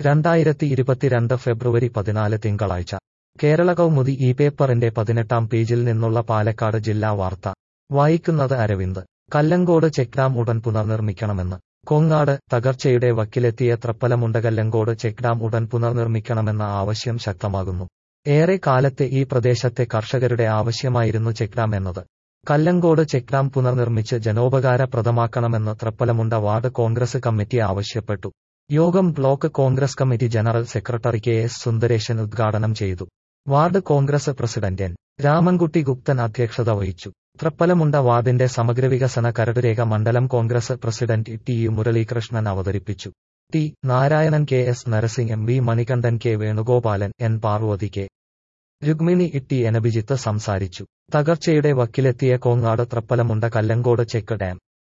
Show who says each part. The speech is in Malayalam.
Speaker 1: രണ്ടായിരത്തി ഇരുപത്തിരണ്ട് ഫെബ്രുവരി പതിനാല് തിങ്കളാഴ്ച കേരള കൗമുദി ഈ പേപ്പറിന്റെ പതിനെട്ടാം പേജിൽ നിന്നുള്ള പാലക്കാട് ജില്ലാ വാർത്ത വായിക്കുന്നത് അരവിന്ദ് കല്ലങ്കോട് ചെക്ക് ഡാം ഉടൻ പുനർനിർമ്മിക്കണമെന്ന് കൊങ്ങാട് തകർച്ചയുടെ വക്കിലെത്തിയ ത്രപ്പലമുണ്ട കല്ലങ്കോട് ചെക്ക് ഡാം ഉടൻ പുനർനിർമ്മിക്കണമെന്ന ആവശ്യം ശക്തമാകുന്നു ഏറെ കാലത്തെ ഈ പ്രദേശത്തെ കർഷകരുടെ ആവശ്യമായിരുന്നു ചെക്ക് ഡാം എന്നത് കല്ലങ്കോട് ചെക്ക് ഡാം പുനർനിർമ്മിച്ച് ജനോപകാരപ്രദമാക്കണമെന്ന് ത്രപ്പലമുണ്ട വാർഡ് കോൺഗ്രസ് കമ്മിറ്റി ആവശ്യപ്പെട്ടു യോഗം block Congress committee general secretary K S Sundaresan ഉദ്ഘാടനം ചെയ്തു ward Congress president N Ramankutty Guptan അധ്യക്ഷത വഹിച്ചു ത്രപ്പലമുണ്ട വാർഡിന്റെ സമഗ്ര വികസന കരടുരേഖ മണ്ഡലം Congress president T U Muralikrishnan അവതരിപ്പിച്ചു T Narayanan K S Narasing M V Manikandan K Venugopalan N Parvathi K Rukmini Itty എനബിജിത്ത് സംസാരിച്ചു തകർച്ചയുടെ വക്കിലെത്തിയ കോങ്ങാട് ത്രപ്പലമുണ്ട കല്ലങ്കോട് ചെക്ക് ഡാം